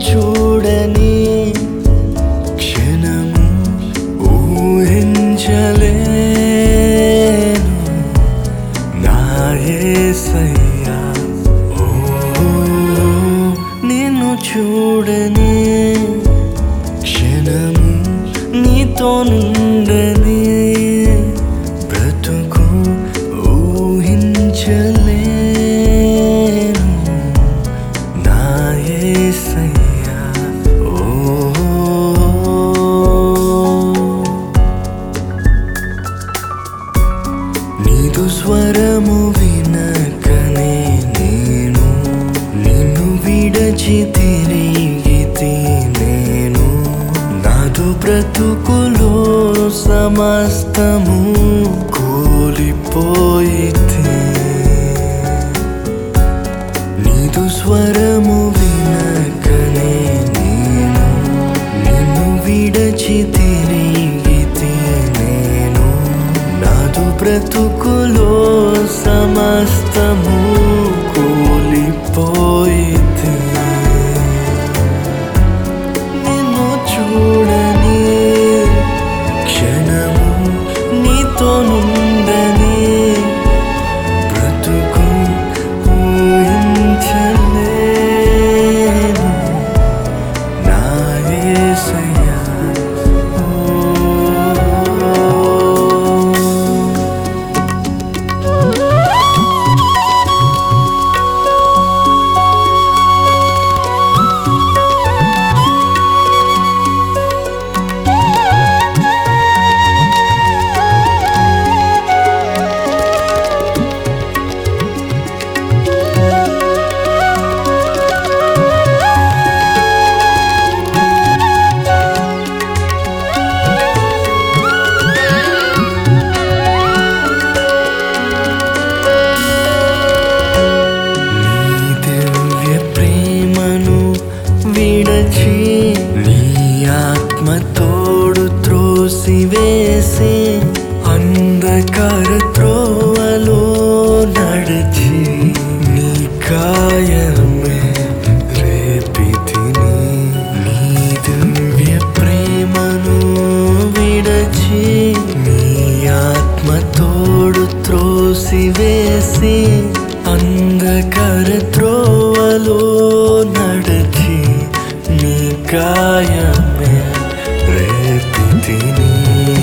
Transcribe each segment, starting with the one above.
చూడని క్షణము ఊహించలేను నా యేసయ్యా ఓ నిన్ను చూడని క్షణము నీతో నుండని బ్రతుకు ఊహించలేను నా యేసయ్యా ఓ నీదు స్వరము వినకనే నేను నిన్ను విడచి తిరిగితి నేను నాదు బ్రతుకులో సమస్తము కూలిపోయితే నీదు స్వరము వినకనే నేను నిన్ను విడచి తిరిగితే నేను నాదు బ్రతుకులో సమస్తము కూలిపోయితే నిన్ను చూడని క్షణము నీతో నుండని బ్రతుకు ఊహించలేను నా యేసయ్యా ఓ నీ దివ్య ప్రేమను విడచి నీ ఆత్మ తోడు త్రోసివేసి అంధకార త్రోవలో నడిచి నీ కాయమే రేపితిని నీ దివ్య ప్రేమను విడచి నీ ఆత్మ తోడు త్రోసివేసి అంధకార త్రోవలో నడచి నీ గాయమే రేపితిని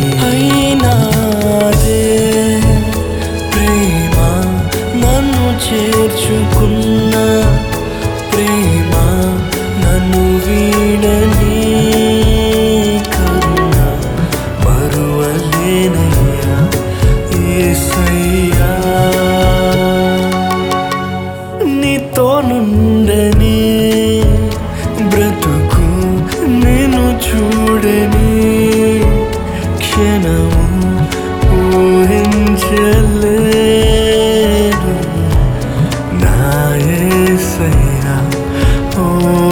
అయినాదే ప్రేమ నన్ను చేర్చుకున్న ప్రేమ నన్ను వీడని కరుణ మరువలేనయ్యా యేసయ్యా నీతో నుండని బ్రతుకు నేను చూడని క్షణము ఊహించలేను నా యేసయ్యా ఓ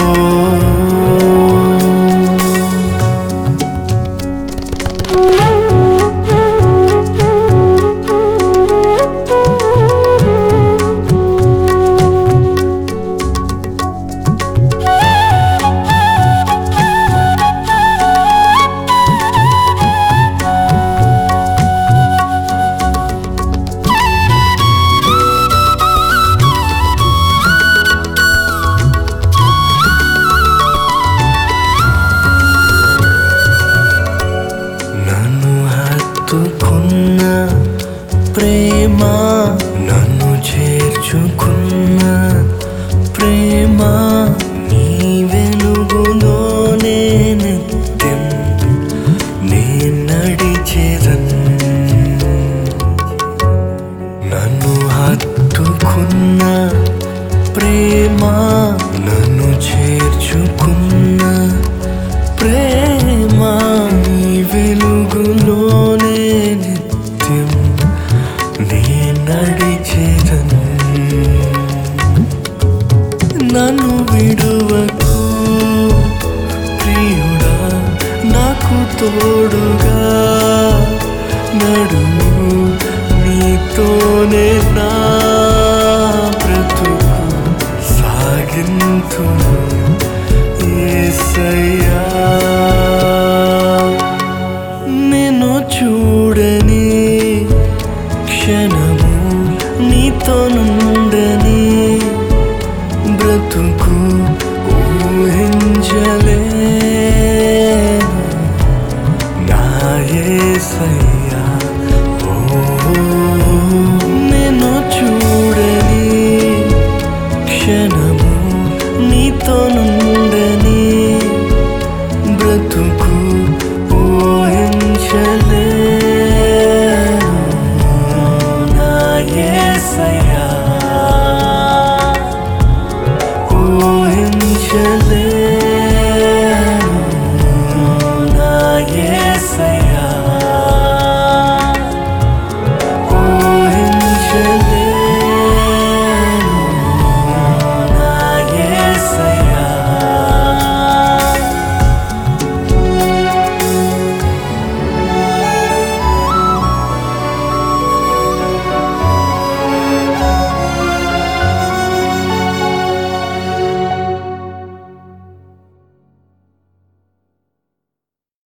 నన్ను హత్తుకున్న ప్రేమ నన్ను చేర్చుకున్న ప్రేమ నీ వెలుగులోనే నిత్యం నే నడిచేదన్ నన్ను హత్తుకున్న ప్రేమ నన్ను చేర్చుకున్న ప్రేమ నీ వెలుగులోనే నిత్యం నీ నడిచేదను నన్ను విడువకు ప్రియుడా నాకు తోడుగా నడుము నీతోనే నా